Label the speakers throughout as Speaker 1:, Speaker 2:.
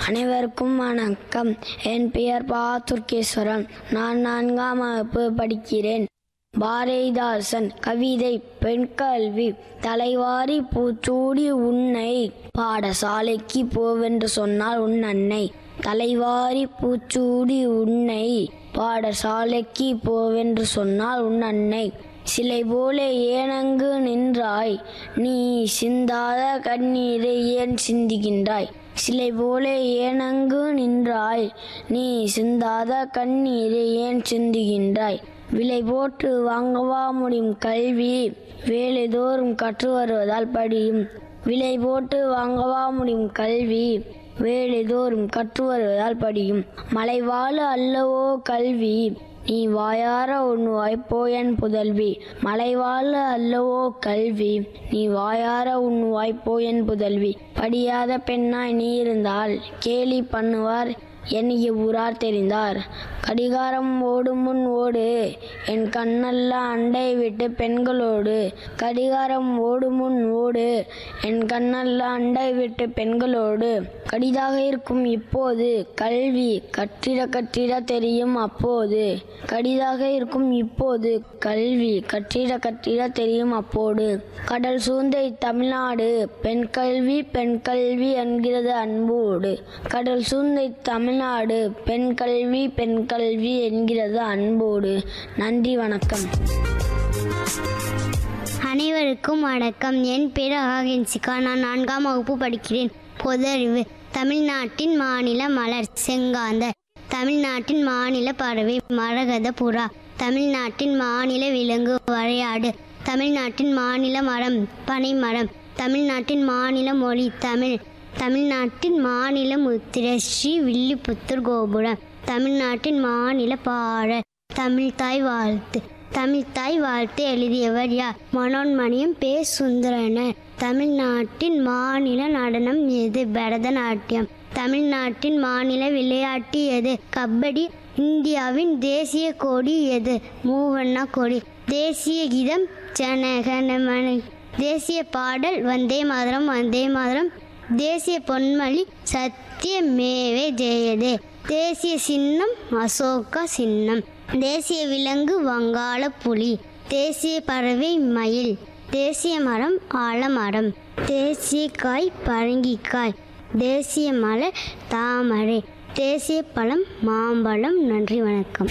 Speaker 1: அனைவருக்கும் வணக்கம் என் பெயர் பா துர்கேஸ்வரன் நான் நான்காம் வகுப்பு படிக்கிறேன் பாரதிதாசன் கவிதை பெண் கல்வி தலைவாரி பூச்சூடி உன்னை பாடசாலைக்கு போவென்று சொன்னால் உன் அன்னை தலைவாரி பூச்சூடி உன்னை பாடசாலைக்கு போவென்று சொன்னால் உன் அன்னை சிலை போல ஏனங்கு நின்றாய் நீ சிந்தாத கண்ணீரை ஏன் சிந்துகின்றாய் சிலை போல ஏனங்கு நின்றாய் நீ சிந்தாத கண்ணீரை ஏன் சிந்துகின்றாய் விலை போட்டு வாங்கவா முடியும் கல்வி வேலைதோறும் கற்று வருவதால் படியும் விலை போட்டு வாங்கவா முடியும் கல்வி வேலைதோறும் கற்று வருவதால் படியும் மலைவாழ அல்லவோ கல்வி நீ வாயார உண்ணுவாய் போயன் புதல்வி மலைவாழ அல்லவோ கல்வி நீ வாயார உண்ணுவாய் போயன் புதல்வி படியாத பெண்ணாய் நீ இருந்தால் கேலி பண்ணுவார் எண்ணிய ஊரார் தெரிந்தார் கடிகாரம் ஓடும் முன் ஓடு என் கண்ணல்ல அண்டை விட்டு பெண்களோடு கடிகாரம் ஓடும் முன் ஓடு என் கண்ணல்ல அண்டை விட்டு பெண்களோடு கடிதாக இருக்கும் இப்போது கல்வி கற்றிட கற்றிட தெரியும் அப்போது கடிதாக இருக்கும் இப்போது கல்வி கற்றிட கற்றிட தெரியும் அப்போது கடல் சூழ்ந்த தமிழ்நாடு பெண் கல்வி பெண் கல்வி என்கிறது அன்போடு கடல் சூழ்ந்த தமிழ்நாடு பெண் கல்வி பெண் கல்வி என்கிறது அன்போடு நன்றி வணக்கம்
Speaker 2: அனைவருக்கும் வணக்கம் என் பேர் ஆகென்சிகா நான் நான்காம் வகுப்பு படிக்கிறேன் பொதறிவு தமிழ்நாட்டின் மாநில மலர் செங்காந்த தமிழ்நாட்டின் மாநில பறவை மரகத புறா தமிழ்நாட்டின் மாநில விலங்கு வரையாடு தமிழ்நாட்டின் மாநில மரம் பனைமரம் தமிழ்நாட்டின் மாநில மொழி தமிழ் தமிழ்நாட்டின் மாநில முத்திரை ஸ்ரீ வில்லிபுத்தூர் கோபுரம் தமிழ்நாட்டின் மாநில பாடல் தமிழ்தாய் வாழ்த்து தமிழ்தாய் வாழ்த்து எழுதியவர் யார் மனோன்மணியம் பே சுந்தரனர் தமிழ்நாட்டின் மாநில நடனம் எது பரதநாட்டியம் தமிழ்நாட்டின் மாநில விளையாட்டு எது கபடி இந்தியாவின் தேசிய கொடி எது மூவண்ணா கொடி தேசிய கீதம் ஜனகணமன தேசிய பாடல் வந்தே மாதரம் வந்தே மாதரம் தேசிய பொன்மொழி சத்தியமேவே ஜெயதே தேசிய சின்னம் அசோகா சின்னம் தேசிய விலங்கு வங்காள புலி தேசிய பறவை மயில் தேசிய மரம் ஆலமரம் தேசிய காய் பரங்கிக்காய் தேசிய மலர் தாமரை தேசிய பழம் மாம்பழம் நன்றி வணக்கம்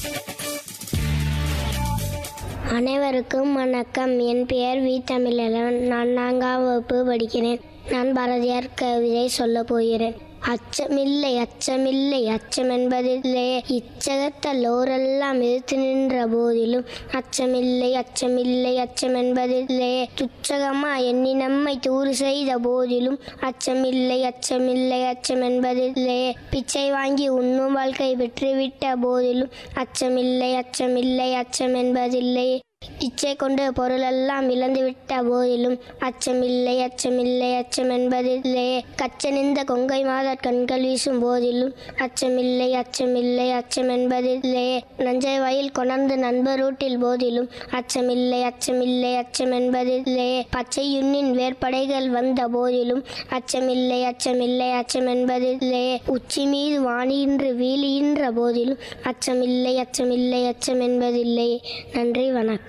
Speaker 3: அனைவருக்கும் வணக்கம் என் பெயர் வி தமிழன் நான் நான்காம் வகுப்பு படிக்கிறேன் நான் பாரதியார் கவிதை சொல்ல போகிறேன் அச்சமில்லை அச்சமில்லை அச்சம் என்பதில்லை இச்சகத்தல்லோரெல்லாம் எதிர்த்து நின்ற போதிலும் அச்சமில்லை அச்சமில்லை அச்சம் என்பதில்லை துச்சகமா எண்ணி நம்மை தூறு செய்த போதிலும் அச்சமில்லை அச்சமில்லை அச்சம் என்பதில்லை பிச்சை வாங்கி உண்ணும் வாழ்க்கை பெற்றுவிட்ட போதிலும் அச்சமில்லை அச்சமில்லை அச்சம் என்பதில்லை இச்சை கொண்டு பொருளெல்லாம் இழந்துவிட்ட போதிலும் அச்சமில்லை அச்சமில்லை அச்சம் என்பதில்லை கச்சனிந்த கொங்கை மாதர் கண்கள் வீசும் போதிலும் அச்சமில்லை அச்சமில்லை அச்சம் என்பதில்லை நஞ்சை வயல் கொணர்ந்து நண்பரூட்டில் போதிலும் அச்சமில்லை அச்சமில்லை அச்சம் என்பதில்லை பச்சை யுண்ணின் வேற்படைகள் வந்த போதிலும் அச்சமில்லை அச்சமில்லை அச்சம் என்பதில்லை உச்சி மீது வாணியின்று வீழிகின்ற போதிலும் அச்சமில்லை அச்சமில்லை அச்சம் என்பதில்லை நன்றி வணக்கம்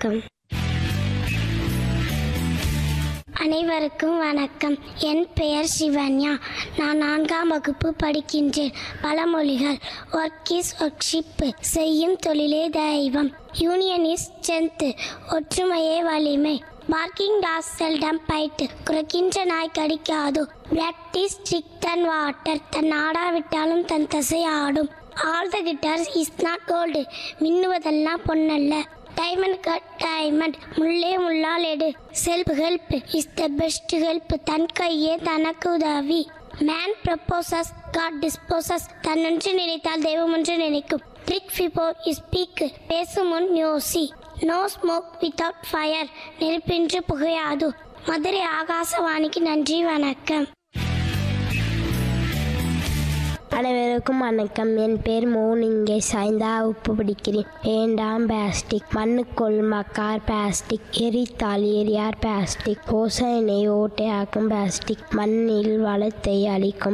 Speaker 3: அனைவருக்கும் வணக்கம் என் பெயர் சிவன்யா நான் நான்காம் வகுப்பு படிக்கின்றேன் பழமொழிகள் ஒர்க் இஸ் ஒர்க்ஷிப் செய்யும் தொழிலே தெய்வம் யூனியன் இஸ் ஸ்ட்ரென்த் ஒற்றுமையே வலிமை பார்க்கிங் டாஸ் செல்டம் பைட் குறைக்கின்ற நாய் கடிக்காது blood is thick than water தன் ஆடாவிட்டாலும் தன் தசை ஆடும் all the glitters is not gold மின்னுவதெல்லாம் பொன்னல்ல டைமண்ட் கட் டைமண்ட் முள்ளே முள்ளால் எடு self help is the best help தன் கையே தனக்கு உதவி மேன் ப்ரப்போசஸ் காட் டிஸ்போசஸ் தன்னொன்று நினைத்தால் தெய்வம் ஒன்று நினைக்கும் ட்ரிக் பிபோர் ஸ்பீக் பேசும் முன் யோசி நோ ஸ்மோக் வித்தவுட் ஃபயர் நெருப்பின்றி புகையாது மதுரை ஆகாசவாணிக்கு நன்றி வணக்கம்
Speaker 1: அனைவருக்கும் வணக்கம் என் பேர் மோனிங்கே சாய்ந்தா உப்பு பிடிக்கிறேன் வேண்டாம் பிளாஸ்டிக் மண்ணுக்குள் மக்கார் பிளாஸ்டிக் எரித்தால் எரியார் பிளாஸ்டிக் ஓசனை ஓட்டையாக்கும் பிளாஸ்டிக் மண்ணில் வளத்தை அளிக்கும்